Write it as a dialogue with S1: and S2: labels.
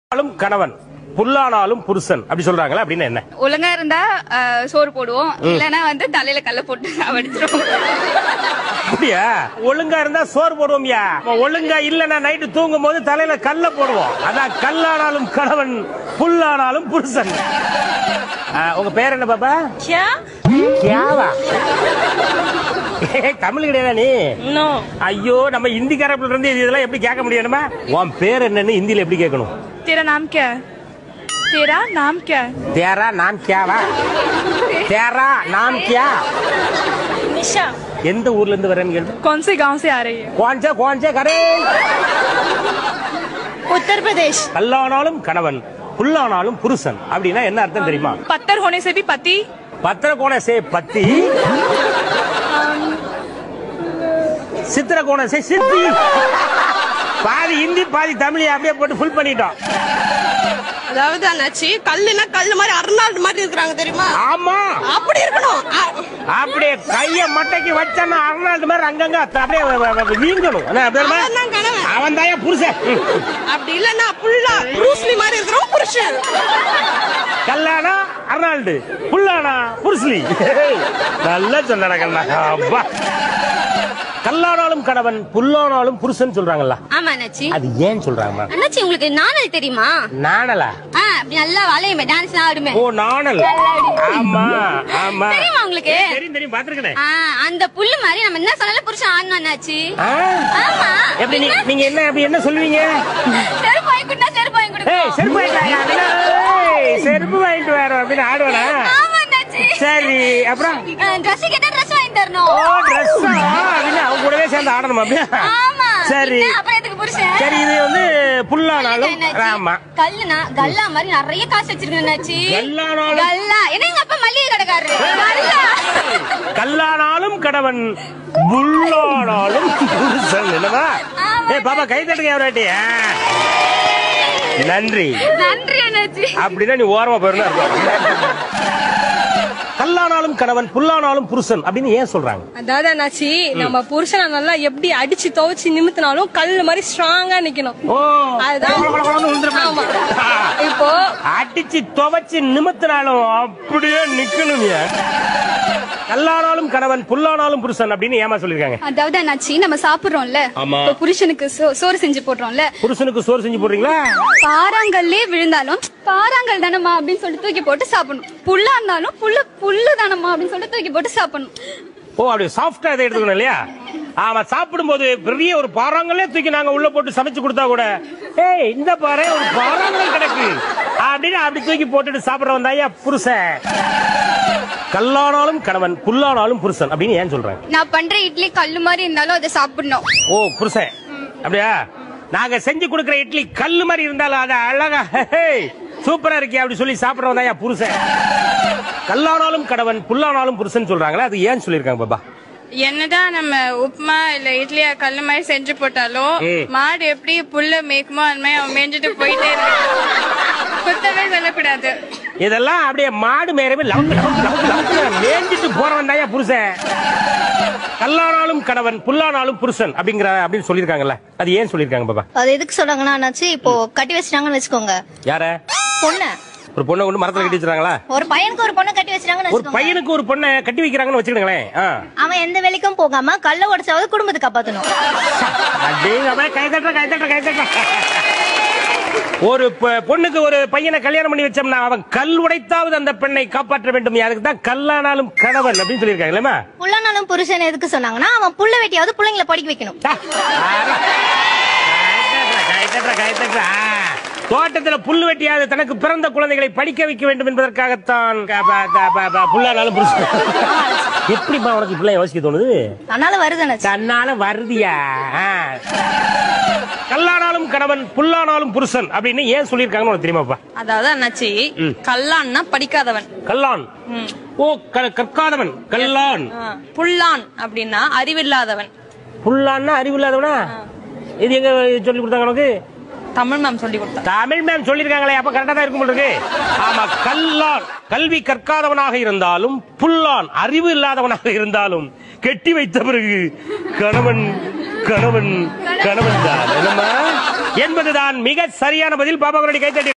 S1: ஆனாலும் கணவன் புல்லானாலும் புருஷன் அப்படி சொல்றாங்களா அப்படின்னு என்ன
S2: ஒழுங்கா இருந்தா அஹ், சோறு போடுவோம் இல்லனா வந்து தலையில கல்ல போட்டு சாவடிச்சிருவோம்
S1: அப்படியா ஒழுங்கா இருந்தா சோறு போடுவோம்யா ஒழுங்கா இல்லன்னா நைட்டு தூங்கும் போது தலையில கல்ல போடுவோம் அதான் கல்லானாலும் கணவன் புல்லானாலும் புருஷன் ஆ, உங்க பேர் என்ன பாப்பா கியாவா ஏய், தமிழ் கிடையாதா நீ
S3: नो
S1: ஐயோ நம்ம இந்திக்காரப்புல இருந்து இது இதெல்லாம் எப்படி கேட்க முடியணுமா உன் பேர் என்னன்னு ஹிந்தில எப்படி கேட்கணும்
S3: तेरा नाम क्या है तेरा नाम क्या है
S1: தேரா நாம் கியாவா தேரா நாம் கியா
S3: निशा
S1: எந்த ஊர்ல இருந்து வரேன்னு கேள்வி
S3: कौन से गांव से आ रही है
S1: கோஞ்ச கோஞ்ச கடை
S3: उत्तर प्रदेश
S1: கல்லானாலும் கணவன் புல்லானாலும் புருஷன் அப்படின்னா என்ன அர்த்தம் தெரியுமா
S3: पत्थर होने से भी पति
S1: பத்திர கோண சே பத்தி சித்திர கோண சே சித்தி பாதி ஹிந்தி பாதி தமிழ் அப்படியே போட்டு ஃபுல் பண்ணிட்டோம்
S4: அதாவது அண்ணாச்சி கல்லுனா கல்லு மாதிரி அருணாள் மாதிரி இருக்கிறாங்க தெரியுமா
S1: ஆமா
S4: அப்படி இருக்கணும் அ-
S1: அப்படியே கைய மட்டைக்கு வச்சோன்னா அருணாண்டு மாதிரி அங்கங்க அப்படியே வ- வ- வ- வீங்கணும் என்ன, அப்படியே என்ன?
S4: அவன்தான் கணவன்.
S1: அவன் தாயா புருஷன் ம்.
S4: அப்படி இல்லன்னா புல்லா ப்ரூஸ்லி மாதிரி இருக்கிறவங்க புருஷன்
S1: கல்லானா அர்னால்டு புல்லானா புருஸ்லி நல்லா சொன்னா கண்ணா அப்பா கல்லானாலும் கணவன் புல்லானாலும் புருஷன் சொல்றாங்கல்ல
S5: ஆமா அண்ணாச்சி
S1: அது ஏன் சொல்றாங்க
S5: அண்ணாச்சி உங்களுக்கு நானல் தெரியுமா
S1: நாணலா
S5: ஆ அப்படி நல்லா வளையுமே டான்ஸ் ஆடுமே
S1: ஓ நாணல் ஆமா ஆமா
S5: தெரியுமா உங்களுக்கு?
S1: தெரியும் தெரியும் பாத்துருக்கேன்
S5: ஆ அந்த புல்லு மாதிரி நம்ம என்ன சொன்னாலும் புருஷன் ஆடணும் அண்ணாச்சி ஆமா
S1: எப்படி நீ- நீங்க என்ன அப்படி என்ன சொல்லுவீங்க
S5: செருப்பு வாங்கி கொடுத்தா செருப்பு வாங்கி
S1: ஏய்
S5: கொடுப்போம்
S1: செருப்பு வாங்கிட்டு வாயா அப்படின்னா, ஏய், செருப்பு வாங்கிட்டு வர அப்படின்னு ஆடுவானா
S5: ஆமா அண்ணாச்சி
S1: சரி அப்புறம்
S5: ட்ரெஸ் கேட்டா ட்ரெஸ் வாங்கி தரணும்
S1: ஓ ட்ரெஸ்ஸா அப்படின்னு அவங்க கூடவே சேர்ந்து ஆடணும் அப்படியா
S5: ஆமா
S1: சரி
S5: என்ன, அப்புறம் எதுக்கு புருஷன்
S1: சரி இது வந்து புல்லானாலும்
S5: அண்ணாச்சி,
S1: ஆமா
S5: கல்லுனா கல்லா மாதிரி நிறைய காசு வச்சிருக்கேன் அண்ணாச்சி
S1: கல்லானாலும்
S5: கல்லா என்ன எங்க அப்பா மல்லிகை கடைக்காரரு கல்லா
S1: கல்லானாலும் கடவன் புல்லானாலும் புருஷன் என்னவா
S5: ஆமா.
S1: ஏய் பாப்பா கை தட்டுங்க எவராட்டி நன்றி
S5: நன்றி அண்ணாச்சி
S1: அப்படின்னா நீ ஓரமா போயிருந்தா கல்லானாலும் கணவன் புல்லானாலும் புருஷன் அப்படின்னு ஏன் சொல்றாங்க
S6: அதாவது அண்ணாச்சி நம்ம புருஷனை நல்லா எப்படி அடிச்சு துவைச்சு நிமித்தினாலும் கல்லு மாதிரி ஸ்ட்ராங்கா நிக்கணும்
S1: ஓ
S6: அதுதான்.
S1: கொல, கொல, கொலன்னு விழுந்துருப்பா.
S6: ஆமா.
S1: ஆ.
S6: இப்போ
S1: அடிச்சு துவைச்சு நிமித்தினாலும் அப்படியே நிக்கணும் நீ. கல்லானாலும் கணவன் புல்லானாலும் புருஷன் அப்படின்னு ஏமா சொல்லிருக்காங்க
S2: அதாவது அண்ணாச்சி நம்ம சாப்பிடுறோம்ல
S1: ஆமா.
S2: இப்ப புருஷனுக்கு சோ- சோறு செஞ்சு போடுறோம்ல
S1: புருஷனுக்கு சோறு செஞ்சு போடுறீங்களா
S2: பாறாங்கல்லே விழுந்தாலும் பாறாங்கல் தானம்மா அப்படின்னு சொல்லிட்டு தூக்கி போட்டு சாப்பிடணும் புல்லா இருந்தாலும் புல்லு புல்லு தானம்மா அப்படின்னு சொல்லிட்டு தூக்கி போட்டு சாப்பிடணும்
S1: ஓ அப்படி சாஃப்டா இதை எடுத்துக்கணும் இல்லையா ஆமா சாப்பிடும்போது பெரிய ஒரு பாறாங்கல்லே தூக்கி நாங்க உள்ள போட்டு சமைச்சு கொடுத்தா கூட ஏய் இந்த பாரு ஒரு பாறாங்கல் கிடக்கு அப்படின்னு அப்படி தூக்கி போட்டுட்டு சாப்பிடுறவன் தாயா புருஷன் கல்லானாலும் கணவன் புல்லானாலும் புருஷன் அப்படின்னு ஏன் சொல்றாங்க
S2: நான் பண்ற இட்லி கல்லு மாதிரி இருந்தாலும் அதை சாப்பிடணும்
S1: ஓ புருஷன் அப்படியா நாங்க செஞ்சு கொடுக்கிற இட்லி கல்லு மாதிரி இருந்தாலும் அது அழகா ஹே, சூப்பரா இருக்கே அப்படி சொல்லி சாப்பிடுறவன் தான் புருஷன் கல்லானாலும் கடவன் புல்லானாலும் புருஷன் சொல்றாங்களா அது ஏன் சொல்லிருக்காங்க பாபா
S3: என்னதான் நம்ம உப்புமா இல்ல இட்லியா கல்லு மாதிரி செஞ்சு போட்டாலும்
S1: ம்.
S3: மாடு எப்படி புல்ல மேய்க்குமோ அந்த மாதிரி அவன் மேய்ஞ்சிட்டு போயிட்டே இருக்கு குத்தவே சொல்லக்கூடாது
S1: இதெல்லாம் அப்படியே மாடு மேரவே லவுக்கு லவுக்கு லவுக்கு லவுக்கு மேய்ஞ்சிட்டு போறவன் தான் புருஷன் கல்லானாலும் கடவன் புல்லானாலும் புருஷன் அப்படிங்கிற அப்படின்னு சொல்லிருக்காங்கல்ல அது ஏன் சொல்லிருக்காங்க பாபா
S5: அது எதுக்கு சொல்றாங்கன்னா அண்ணாச்சி இப்போ கட்டி வச்சிட்டாங்கன்னு வச்சுக்கோங்க
S1: யார
S5: பொண்ணு
S1: ஒரு பொண்ணை கொண்டு மரத்துல கட்டி வச்சிருக்காங்களா
S5: ஒரு பையனுக்கு ஒரு பொண்ணு கட்டி வச்சிட்டாங்கன்னு
S1: ஒரு
S5: வச்சுக்கோங்க
S1: பையனுக்கு ஒரு பொண்ணை கட்டி வைக்கிறாங்கன்னு வச்சுக்கிடுங்களேன் ஆ.
S5: அவன் எந்த வேலைக்கும் போகாம கல்ல உடச்சாவது குடும்பத்தை காப்பாத்தணும்
S1: அடேங்கப்பா, கை தட்டுற, கை தட்டுற, கை தட்டுற. ஒரு பொ- பொண்ணுக்கு ஒரு பையனை கல்யாணம் பண்ணி வச்சோம்னா அவன் கல் உடைத்தாவது அந்த பெண்ணை காப்பாற்ற வேண்டும் அதுக்கு தான் கல்லானாலும் கணவன் அப்படின்னு சொல்லியிருக்காங்க இல்லையா
S5: புள்ளனாலும் புருஷன் எதுக்கு சொன்னாங்கன்னா அவன் புள்ள வெட்டியாவது பிள்ளைங்களை படிக்க வைக்கணும்
S1: தோட்டத்துல புல்லு வெட்டியாவது தனக்கு பிறந்த குழந்தைகளை படிக்க வைக்க வேண்டும் என்பதற்காகத்தான் க- ப- க- ப- ப- புல்லானாலும் புருஷன் எப்படிப்பா உனக்கு இப்படிலாம் யோசிக்க தோணுது
S5: அதனால வருது அண்ணாச்சி
S1: தன்னால வருதியா ஆ. கல்லானாலும் கணவன் புல்லானாலும் புருஷன் அப்படின்னு ஏன் சொல்லியிருக்காங்கன்னு உனக்கு தெரியுமாப்பா
S6: அதாவது அண்ணாச்சி
S1: ம்.
S6: கல்லான்னா படிக்காதவன்
S1: கல்லான் ஓ க- கற்காதவன் கல்லான்
S6: ஆ, புல்லான் அப்படின்னா அறிவில்லாதவன்
S1: புல்லான்னா அறிவு இல்லாதவனா இது எங்க சொல்லி கொடுத்தாங்க உனக்கு
S6: தமிழ் மேம் சொல்லி கொடுத்தா
S1: தமிழ் மேம் சொல்லிருக்காங்களே அப்ப கரெக்டா தான் இருக்கும் போல இருக்கு ஆமா கல்லான் கல்வி கற்காதவனாக இருந்தாலும் புல்லான் அறிவு இல்லாதவனாக இருந்தாலும் கெட்டி வைத்த பிறகு கணவன் கணவன் கணவன் தான் என்னம்மா என்பதுதான் மிக சரியான பதில் பாப்பாக்களுடைய கைத்தட்டி